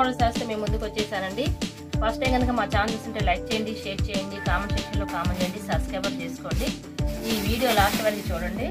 model saris మేము ముందుకు వచ్చేసానండి ఫస్ట్ టైం కనుక మా ఛానల్ చూస్తుంటే లైక్ చేయండి షేర్ చేయండి కామెంట్ సెక్షన్లో కామెంట్ చేయండి సబ్స్క్రైబర్ చేసుకోండి ఈ వీడియో లాస్ట్ వరకు చూడండి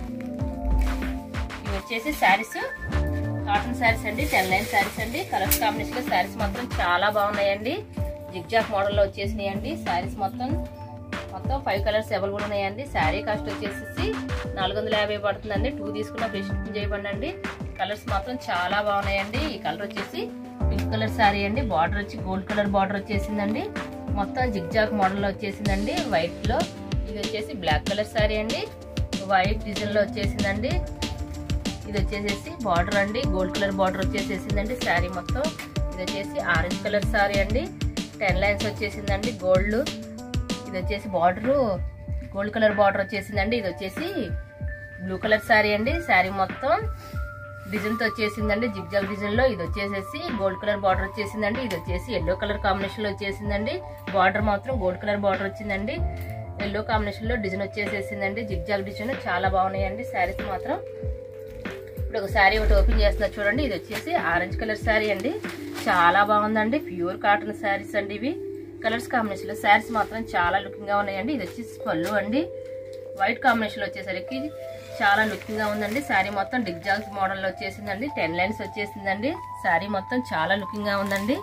ఇవి వచ్చేసి శారీస్ కాటన్ శారీస్ అండి టెన్ లైన్ శారీస్ అండి కలర్స్ కాంబినేషన్ లో శారీస్ మాత్రం చాలా బాగున్నాయండి జిగ్జాక్ మోడల్ లో వచ్చేసినాయండి శారీస్ మొత్తం మొత్తం ఫైవ్ కలర్స్ అవైలబుల్ ఉన్నాయండి శారీ కాస్ట్ వచ్చేసి నాలుగు వందల యాభై పడుతుందండి టూ తీసుకున్న ఫ్రీ షిప్పింగ్ చేయబండి కలర్స్ మాత్రం చాలా బాగున్నాయండి ఈ కలర్ వచ్చేసి పింక్ కలర్ శారీ అండి బార్డర్ వచ్చి గోల్డ్ కలర్ బార్డర్ వచ్చేసిందండి మొత్తం జిగ్జాక్ మోడల్ లో వచ్చేసిందండి వైట్ లో ఇది వచ్చేసి బ్లాక్ కలర్ శారీ అండి వైట్ డిజైన్ లో వచ్చేసిందండి ఇది వచ్చేసేసి బార్డర్ అండి గోల్డ్ కలర్ బార్డర్ వచ్చేసేసిందండి శారీ మొత్తం ఇది వచ్చేసి ఆరెంజ్ కలర్ శారీ అండి టెన్ లైన్స్ వచ్చేసిందండి గోల్డ్ ఇది వచ్చేసి బార్డర్ గోల్డ్ కలర్ బార్డర్ వచ్చేసిందండి ఇది వచ్చేసి బ్లూ కలర్ శారీ అండి శారీ మొత్తం డిజైన్ తో వచ్చేసిందండి జిగ్జాగ్ డిజైన్ లో ఇది వచ్చేసేసి గోల్డ్ కలర్ బార్డర్ వచ్చేసిందండి ఇది వచ్చేసి ఎల్లో కలర్ కాంబినేషన్ లో వచ్చేసిందండి బార్డర్ మాత్రం గోల్డ్ కలర్ బార్డర్ వచ్చిందండి ఎల్లో కాంబినేషన్ లో డిజైన్ వచ్చేసేసిందండి జిగ్జాగ్ డిజైన్ చాలా బాగున్నాయండి శారీస్ మాత్రం ఇప్పుడు ఒక శారీ ఒకటి ఓపెన్ చేస్తున్నా చూడండి ఇది వచ్చేసి ఆరెంజ్ కలర్ శారీ అండి చాలా బాగుందండి ప్యూర్ కాటన్ శారీస్ అండి ఇవి కలర్స్ కాంబినేషన్ లో శారీస్ మాత్రం చాలా లుకింగ్ గా ఉన్నాయండి ఇది వచ్చేసి పళ్ళు అండి వైట్ కాంబినేషన్ లో వచ్చేసరికి చాలా లుకింగ్ గా ఉందండి శారీ మొత్తం డిగ్జాగ్స్ మోడల్ లో వచ్చేసిందండి టెన్ లైన్స్ వచ్చేసిందండి శారీ మొత్తం చాలా లుకింగ్ గా ఉందండి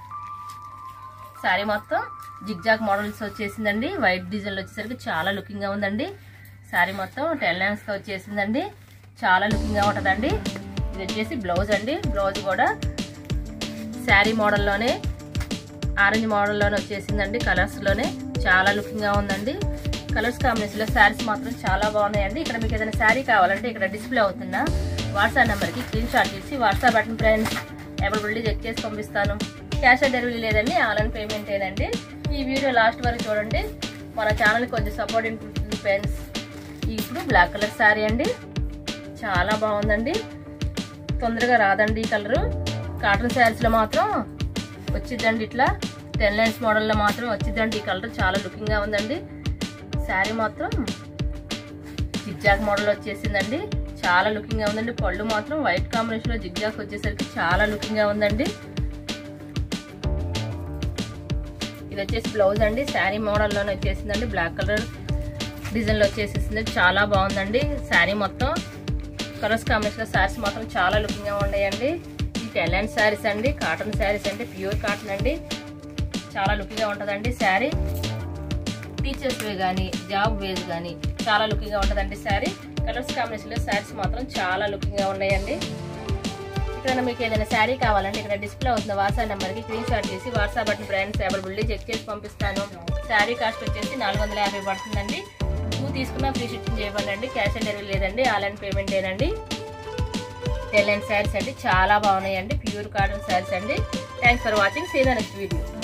శారీ మొత్తం జిగ్జాగ్ మోడల్స్ వచ్చేసిందండి వైట్ డిజైన్ వచ్చేసరికి చాలా లుకింగ్ గా ఉందండి శారీ మొత్తం టెన్ లైన్స్ తో వచ్చేసిందండి చాలా లుకింగ్ గా ఉంటదండి ఇది వచ్చేసి బ్లౌజ్ అండి బ్లౌజ్ కూడా శారీ మోడల్లోనే ఆరెంజ్ మోడల్లోనే వచ్చేసిందండి కలర్స్ లోనే చాలా లుకింగ్ గా ఉందండి కలర్స్ కాంబినేషన్ లో శారీస్ మాత్రం చాలా బాగున్నాయండి ఇక్కడ మీకు ఏదైనా శారీ కావాలంటే ఇక్కడ డిస్ప్లే అవుతున్న వాట్సాప్ నెంబర్ కి స్క్రీన్ షాట్ చేసి WhatsApp button friends availability check చేసి పంపిస్తాను క్యాష్ ఆన్ డెలివరీ లేదండి ఆన్లైన్ పేమెంట్ ఏదండి ఈ వీడియో లాస్ట్ వరకు చూడండి మన ఛానల్ కొంచెం సపోర్ట్ ఉంటుంది ఫ్రెండ్స్ ఇప్పుడు బ్లాక్ కలర్ శారీ అండి చాలా బాగుందండి తొందరగా రాదండి ఈ కలరు కాటన్ శారీస్లో మాత్రం వచ్చిద్దండి ఇట్లా టెన్ లైన్స్ మోడల్లో మాత్రం వచ్చిద్దండి ఈ కలర్ చాలా లుకింగ్గా ఉందండి శారీ మాత్రం జిగ్జాగ్ మోడల్ వచ్చేసిందండి చాలా లుకింగ్గా ఉందండి పళ్ళు మాత్రం వైట్ కాంబినేషన్లో జిగ్జాగ్ వచ్చేసరికి చాలా లుకింగ్గా ఉందండి ఇది వచ్చేసి బ్లౌజ్ అండి శారీ మోడల్లోనే వచ్చేసిందండి బ్లాక్ కలర్ డిజైన్లో వచ్చేసేసింది చాలా బాగుందండి శారీ మొత్తం కలర్స్ కాంబినేషన్ శారీస్ మాత్రం చాలా లుకింగ్గా ఉన్నాయండి ఈ టెలెంట్ శారీస్ అండి కాటన్ శారీస్ అండి ప్యూర్ కాటన్ అండి చాలా లుకింగ్గా ఉంటుందండి శారీ టీచర్స్ వే కానీ జాబ్ వేస్ కానీ చాలా లుకింగ్గా ఉంటుందండి శారీ కలర్స్ కాంబినేషన్లో శారీస్ మాత్రం చాలా లుకింగ్గా ఉన్నాయండి ఇక్కడ మీకు ఏదైనా శారీ కావాలంటే ఇక్కడ డిస్ప్లే అవుతున్న వాట్సాప్ నెంబర్కి స్క్రీన్ షాట్ చేసి WhatsApp button brands availability check చేసి పంపిస్తాను శారీ కాస్ట్ వచ్చేసి నాలుగు వందల యాభై పడుతుందండి టూ తీసుకున్న ఫ్రీ షిప్పింగ్ చేయబడండి క్యాష్ ఆన్ డెలివరీ లేదండి ఆన్లైన్ పేమెంట్ ఏనండి టెలెంట్ శారీస్ అండి చాలా బాగున్నాయండి ప్యూర్ కాటన్ శారీస్ అండి thanks for watching see the next video